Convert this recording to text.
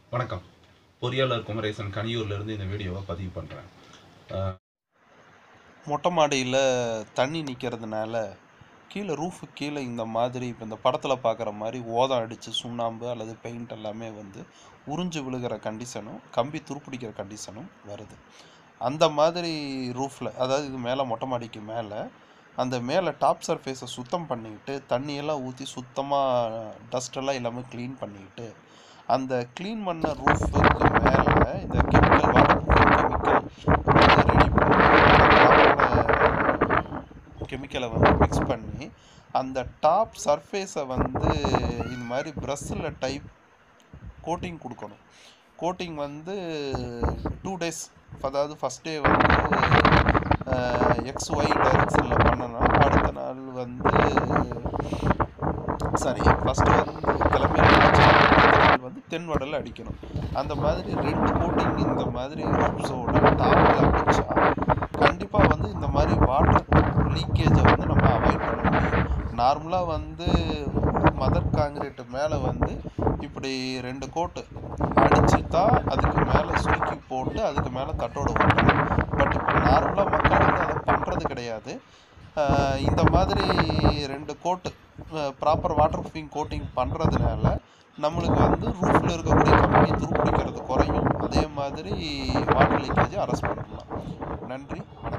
வணக்கம் பொறியாளர் குமரேசன் கனியூர்லேருந்து இந்த வீடியோவை பதிவு பண்ணுறேன் மொட்டை மாடியில் தண்ணி நிற்கிறதுனால கீழே ரூஃபு கீழே இந்த மாதிரி இப்போ இந்த படத்தில் பார்க்குற மாதிரி ஓதம் அடித்து சுண்ணாம்பு அல்லது பெயிண்ட் எல்லாமே வந்து உறிஞ்சு விழுகிற கண்டிஷனும் கம்பி துருப்பிடிக்கிற கண்டிஷனும் வருது அந்த மாதிரி ரூஃபில் அதாவது இது மேலே மொட்டை மாடிக்கு மேலே அந்த மேலே டாப் சர்ஃபேஸை சுத்தம் பண்ணிக்கிட்டு தண்ணியெல்லாம் ஊற்றி சுத்தமாக டஸ்டெல்லாம் எல்லாமே க்ளீன் பண்ணிக்கிட்டு அந்த க்ளீன் பண்ண ரூஃபுக்கு மேலே இந்த கெமிக்கல் வாட்டர் கெமிக்கல் ரெடி பண்ணி கெமிக்கலை வந்து மிக்ஸ் பண்ணி அந்த டாப் சர்ஃபேஸை வந்து இந்த மாதிரி ப்ரஷ்ஷில் டைப் கோட்டிங் கொடுக்கணும் கோட்டிங் வந்து டூ டேஸ் அதாவது ஃபஸ்ட் டே வந்து எக்ஸ் ஒய் டைரக்ஷனில் பண்ணணும் அடுத்த நாள் வந்து சாரி ஃபஸ்ட்டு வந்து கிளம்பி வந்து தென்வடல் அடிக்கணும் அந்த மாதிரி ரெண்டு கோட்டிங் இந்த மாதிரி ரூப்ஸோட டாப்பில் அடித்தா கண்டிப்பாக வந்து இந்த மாதிரி வாட்டர் லீக்கேஜை வந்து நம்ம அவாய்ட் பண்ண முடியும் நார்மலாக வந்து மதர் காங்கிரீட்டு மேலே வந்து இப்படி ரெண்டு கோட்டு அடிச்சு தான் அதுக்கு மேலே சுருக்கி போட்டு அதுக்கு மேலே தட்டோட ஊற்றணும் பட் இப்போ நார்மலாக மக்கள் வந்து அதை பண்ணுறது கிடையாது ஆஹ் இந்த மாதிரி ரெண்டு coat proper waterproofing coating பண்ணுறதுனால நம்மளுக்கு வந்து ரூஃபில் இருக்கக்கூடிய கம்பி துருப்பிடிக்கிறது குறையும் அதே மாதிரி வாட்டர் லீக்கேஜை அரெஸ்ட் பண்ணலாம் நன்றி வணக்கம்